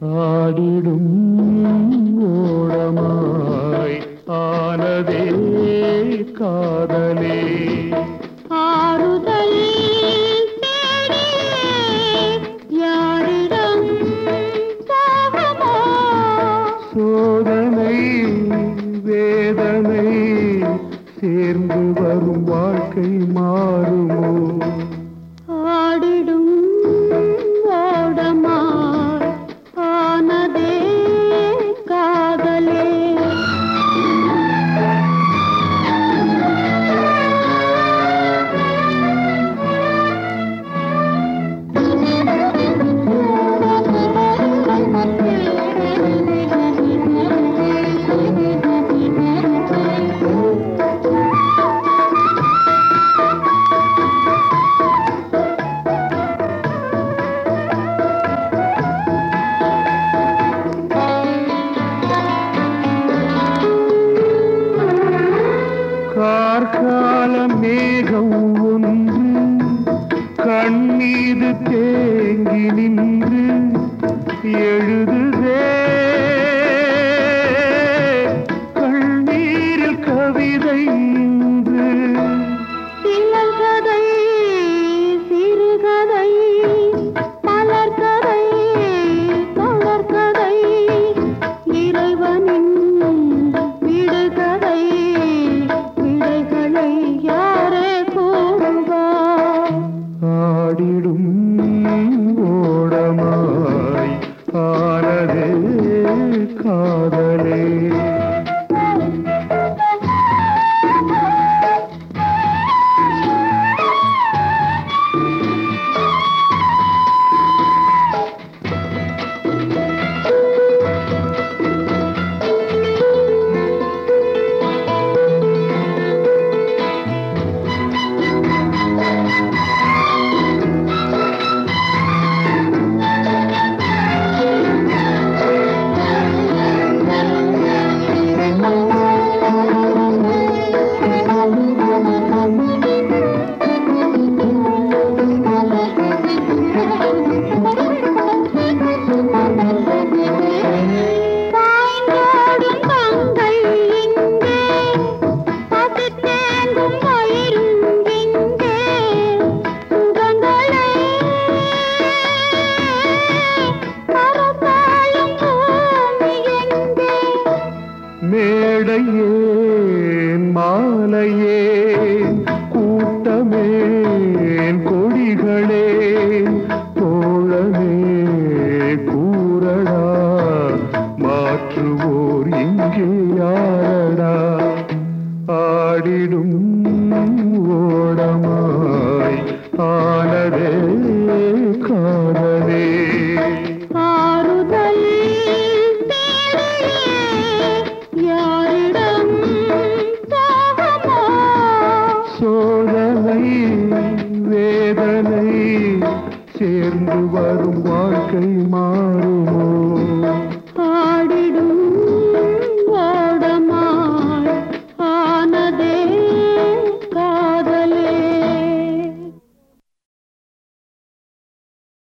ஆடிடும் ஓடமாய் ஆனதே காதலே ஆறுதல் தேடியே யாரிடம் போகமோ சோதனை வேதனை சேர்ந்து வரும் வாழ்க்கை மாறுமோ ஆடிடும் ஓடமாய் ஆனதே காதலே கார்கால மேகம் ஒன்று கண்ணீது தேங்கி நின்று எழுதுதே கண்ணீரில் கவிதை இன்று சிலர்கதை சிறுகதை மலர்கதை தொடர்கதை இறைவனின் விடுகதை விடைகளை யாரே கூறுவார் ஆடிடும் ஓடமாய் ஆனதே காதலே பாய்ந்தோடும் கங்கை இங்கே பசித்தேங்கும் வயிறும் இங்கே சுகங்களை பரப்பாளும் பூமி எங்கே மேடையேன் மாலையே கூட்டமேன் கொடிகளே தோழமே கூறடா மாற்றுவோர் இங்கே யாரடா ஆடிடும் ஓடமாய் ஆனதே காதலே ஆறுதல் தேடியே யாரிடம் போகமோ சோதனை வேதனை சேர்ந்து வரும் வாழ்க்கை மா